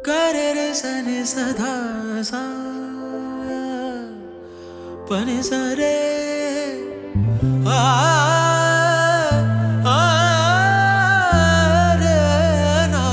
கரர சனி சதா சா பனி சரே ஆ ஆ, ரே, நா.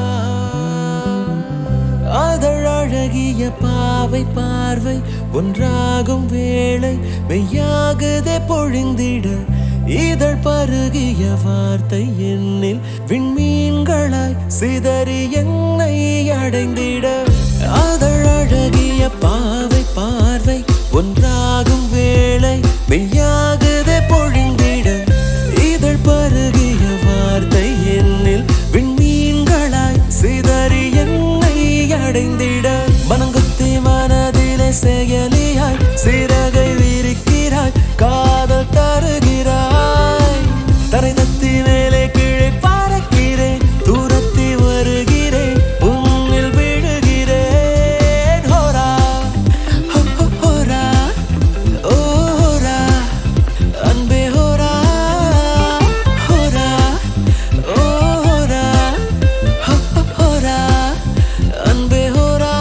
அதழகிய பாவை பார்வை ஒன்றாகும் வேளை மெய்யாகுதே பொழிந்திட இதழ் பருகிய வார்த்தை என்னில் விண்மீன்களாய் சிதறி என்னை அடைந்திட அதழகிய பாவை பார்வை ஒன்றாகும் வேளை மெய்யாகுதே பொழிந்திட இதழ் பருகிய வார்த்தை என்னில் விண்மீன்களாய் சிதறி என்னை அடைந்திட மனங்குத்தி மனதிலே செயலியாய் சிறகை விரிக்கிறாய் காதல் தருகிறாய் தரை தத்தி மேலே கீழே பறக்கிறேன் தூரத்தி வருகிறேன் உன்னில் விழுகிறேன் ஹோரா ஹோ, ஹோ, ஹோரா ஓ ஹோரா அன்பே ஹோரா ஹோரா ஓ ஹோரா ஹோ, ஹோ, ஹோரா அன்பே ஹோரா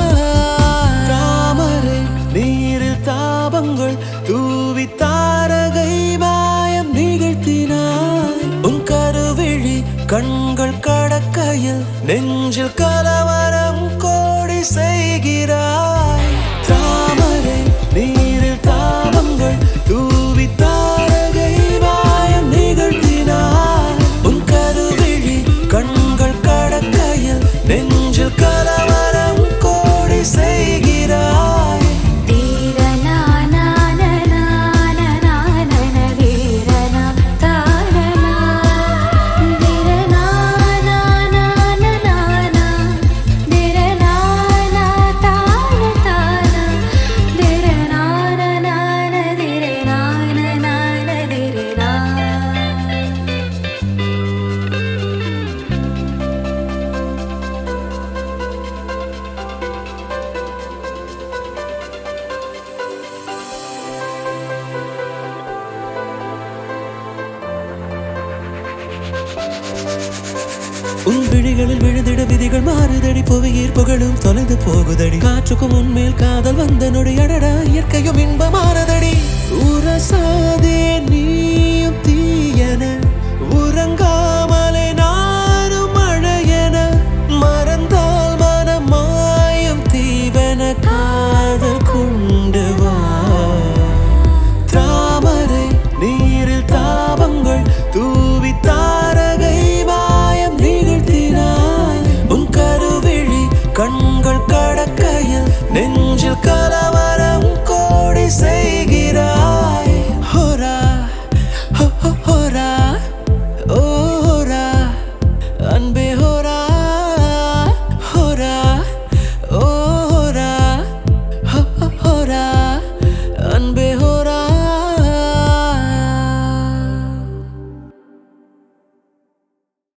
தாமரை நீரில் தாபங்கள் தூவி தாரகை மாயம் நிகழ்த்தினாய் உன் கருவிழி கண்கள் கடக்கையில் நெஞ்சில் கலவரம் கோடி செய்கிறாய் தாமரை நீரில் தாபங்கள் தூவி தாரகை மாயம் நிகழ்த்தினாய் உன் கருவிழி கண்கள் கடக்கையில் நெஞ்சில் கலவரம் கோடி செய்கிறாய் உன் விழிகளில் விழுந்திட விதிகள் மாறுதடி புவியீர் புகழும் தொலைந்து போகுதடி காற்றுக்கும் உன்மேல் காதல் வந்த நொடி அடடா இயற்கையும் இன்பமானதடி உரசாதே நீயும் தீயன உறங்காமலே நானும் மழையென மறந்தால் மனம் மாயும் தீவன காதல் கொண்டு வா தாமரை நீரில் தாபங்கள் தூவி தாரகை மாயம் நிகழ்த்தினாய் உன் கருவிழி கண்கள் கடக்கையில் நெஞ்சில் கலவரம் கோடி செய்கிறாய்